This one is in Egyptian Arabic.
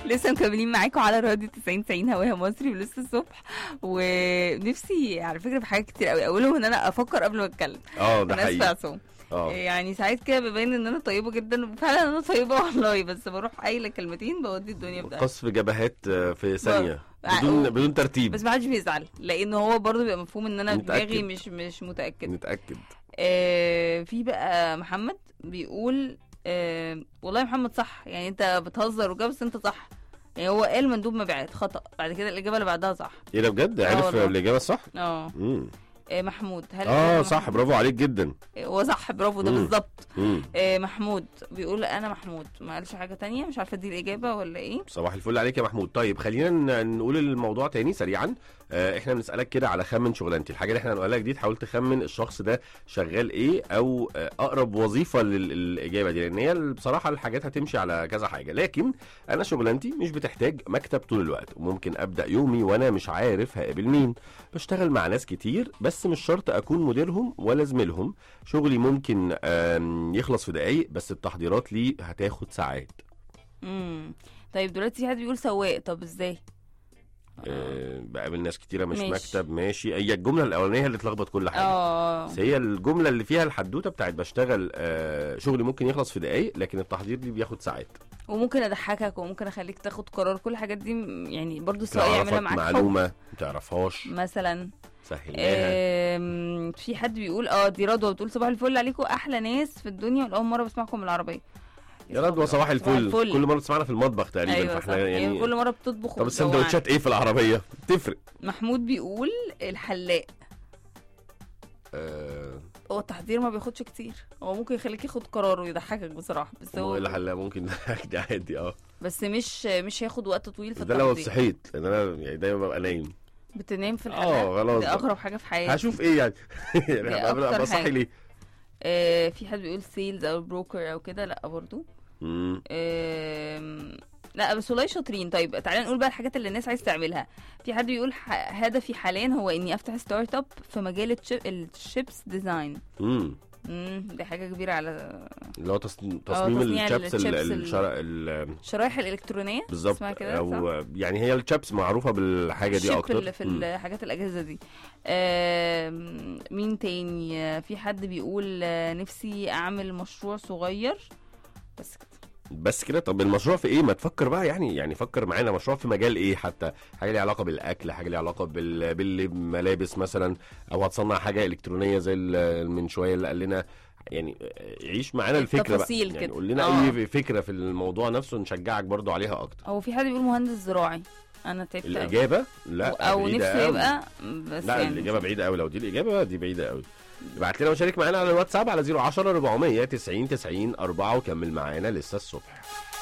لسه مكملين معاكم على راديو 90 90 هواها مصري ولسه الصبح ونفسي على فكره في حاجات كتير قوي اولهم ان انا افكر قبل ما اتكلم اه ده انا اسفه يا حقيقي عصام اه يعني ساعات كده ببين ان انا طيبه جدا وفعلا انا طيبه والله بس بروح قايله كلمتين بودي الدنيا في داهية. قصف جبهات آه، في ثانيه آه، بدون و- بدون ترتيب بس ما حدش بيزعل لان هو برضه بيبقى مفهوم ان انا متأكد. دماغي مش مش متاكد نتاكد آه في بقى محمد بيقول آه والله يا محمد صح يعني انت بتهزر وكده بس انت صح يعني هو قال مندوب مبيعات خطا بعد كده الاجابه اللي بعدها صح ايه ده بجد آه عرف والله. الاجابه الصح اه امم آه، محمود هل اه الإجابة صح محمود؟ برافو عليك جدا آه، هو صح برافو ده مم. بالظبط امم آه، محمود بيقول انا محمود ما قالش حاجه تانية مش عارفه دي الاجابه ولا ايه صباح الفل عليك يا محمود طيب خلينا ن- نقول الموضوع تاني سريعا آه، احنا بنسالك كده على خمن شغلانتي الحاجه اللي احنا هنقولها لك دي تحاول تخمن الشخص ده شغال ايه او آه، اقرب وظيفه لل- للاجابه دي لان هي بصراحه الحاجات هتمشي على كذا حاجه لكن انا شغلانتي مش بتحتاج مكتب طول الوقت وممكن ابدا يومي وانا مش عارف هقابل مين بشتغل مع ناس كتير بس مش شرط اكون مديرهم ولا زميلهم شغلي ممكن آم، يخلص في دقايق بس التحضيرات ليه هتاخد ساعات امم طيب دلوقتي في حد بيقول سواق طب ازاي آه، بقابل ناس كتيره مش ماشي. مكتب ماشي هي الجمله الاولانيه اللي تلخبط كل حاجه اه بس هي الجمله اللي فيها الحدوته بتاعت بشتغل آه شغلي ممكن يخلص في دقايق لكن التحضير دي بياخد ساعات وممكن اضحكك وممكن اخليك تاخد قرار كل الحاجات دي م- يعني برضو السواق يعملها تعرفك معاك حب معلومه ما تعرفهاش مثلا سهلناها آم، في حد بيقول اه دي رضوى بتقول صباح الفل عليكم احلى ناس في الدنيا والاول مره بسمعكم من العربيه يا رضوى صباح الفل كل مره تسمعنا في المطبخ تقريبا ايوه صح. فاحنا يعني يعني كل مره بتطبخ طب وبتجوعنا. السندوتشات ايه في العربيه تفرق محمود بيقول الحلاق آه هو التحضير ما بياخدش كتير هو ممكن يخليك ياخد قرار ويضحكك بصراحه بس هو هو اللي حلاق ممكن ده عادي اه بس مش مش هياخد وقت طويل في ده لو التحضير صحيت لان انا يعني دايما ببقى نايم بتنام في اه الحلاق خلاص دي بقى. اغرب حاجه في حياتي هشوف ايه يعني يعني دي هبقى أكتر أبقى صاحي حاجة. ليه آه في حد بيقول سيلز او بروكر او كده لا برضو مم. آم، لا بس والله شاطرين طيب تعالى نقول بقى الحاجات اللي الناس عايز تعملها في حد بيقول ح- هدفي حاليا هو اني افتح ستارت اب في مجال الشيب- الشيبس ديزاين مم. امم دي حاجه كبيره على اللي هو تص- تصميم تصنيع الشابس ال- الشيبس ال- الشرا- ال- الشرايح الالكترونيه بالظبط اسمها كده صح؟ او يعني هي الشابس معروفه بالحاجه دي الشيب اكتر اللي في مم. الحاجات الاجهزه دي آم، مين تاني آه، في حد بيقول آه، نفسي اعمل مشروع صغير بس كده بس كده طب المشروع في ايه ما تفكر بقى يعني يعني فكر معانا مشروع في مجال ايه حتى حاجه ليها علاقه بالاكل حاجه ليها علاقه بال... بالملابس مثلا او هتصنع حاجه الكترونيه زي ال- من شويه اللي قال لنا يعني عيش معانا الفكره بقى التفاصيل يعني كده. قول لنا آه. اي فكره في الموضوع نفسه نشجعك برضو عليها اكتر هو في حد بيقول مهندس زراعي انا تعبت أوي. الاجابه لا او بعيدة نفسي أوي. يبقى بس لا يعني الاجابه بعيده قوي لو دي الاجابه دي بعيده قوي ابعت لنا وشارك معانا على الواتساب على 010 400 90 90 4 وكمل معانا لسه الصبح